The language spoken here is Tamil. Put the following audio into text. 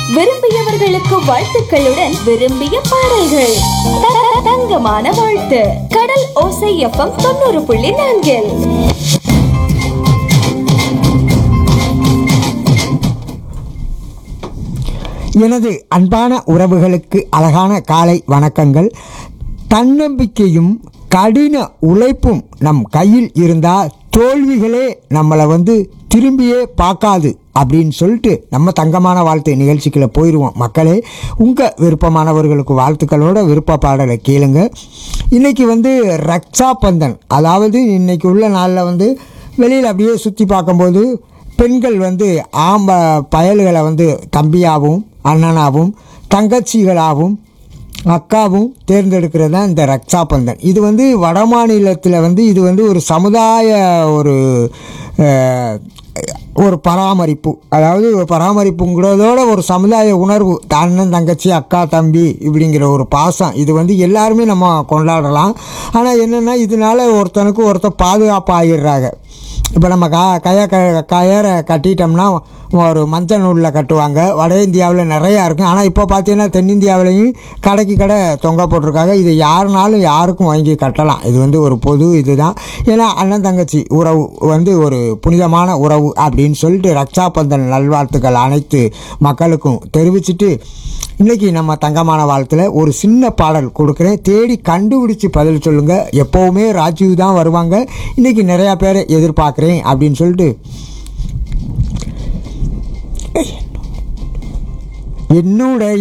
விரும்பியவர்களுக்கு வாழ்த்துக்களுடன் விரும்பிய பாடல்கள் த- தங்கமான வாழ்த்து கடல் ஓசை எஃப்எம் தொண்ணூறு புள்ளி நான்கில் எனது அன்பான உறவுகளுக்கு அழகான காலை வணக்கங்கள் தன்னம்பிக்கையும் கடின உழைப்பும் நம் கையில் இருந்தால் தோல்விகளே நம்மளை வந்து திரும்பியே பார்க்காது அப்படின்னு சொல்லிட்டு நம்ம தங்கமான வாழ்த்து நிகழ்ச்சிக்குள்ள போயிடுவோம் மக்களே உங்கள் விருப்பமானவர்களுக்கு வாழ்த்துக்களோட விருப்ப பாடலை கேளுங்க இன்றைக்கி வந்து ரக்ஷா பந்தன் அதாவது இன்னைக்கு உள்ள நாளில் வந்து வெளியில் அப்படியே சுற்றி பார்க்கும்போது பெண்கள் வந்து ஆம்ப பயல்களை வந்து தம்பியாகவும் அண்ணனாகவும் தங்கச்சிகளாகவும் அக்காவும் தேர்ந்தெடுக்கிறது தான் இந்த ரக்ஷா பந்தன் இது வந்து வட மாநிலத்தில் வந்து இது வந்து ஒரு சமுதாய ஒரு அஹ், ஒரு பராமரிப்பு அதாவது ஒரு பராமரிப்புங்கிறதோட ஒரு சமுதாய உணர்வு அண்ணன் தங்கச்சி அக்கா தம்பி இப்படிங்கிற ஒரு பாசம் இது வந்து எல்லாருமே நம்ம கொண்டாடலாம் ஆனால் என்னென்னா இதனால ஒருத்தனுக்கு ஒருத்தர் பாதுகாப்பு ஆகிடுறாங்க இப்போ நம்ம க கய க கயரை கட்டிட்டோம்னா ஒரு மஞ்சள் நூலில் கட்டுவாங்க வட இந்தியாவில் நிறையா இருக்கும் ஆனால் இப்போ பார்த்தீங்கன்னா தென்னிந்தியாவிலையும் கடைக்கு கடை தொங்க போட்டிருக்காங்க இது யாருனாலும் யாருக்கும் வாங்கி கட்டலாம் இது வந்து ஒரு பொது இதுதான் ஏன்னா அண்ணன் தங்கச்சி உறவு வந்து ஒரு புனிதமான உறவு அப்படின்னு சொல்லிட்டு ரக்ஷாபந்தன் நல்வாழ்த்துக்கள் அனைத்து மக்களுக்கும் தெரிவிச்சிட்டு இன்றைக்கி நம்ம தங்கமான வாழ்த்தில் ஒரு சின்ன பாடல் கொடுக்குறேன் தேடி கண்டுபிடிச்சி பதில் சொல்லுங்கள் எப்போவுமே ராஜீவ் தான் வருவாங்க இன்றைக்கி நிறையா பேரை எதிர்பார்க்குறேன் அப்படின்னு சொல்லிட்டு என்னுடைய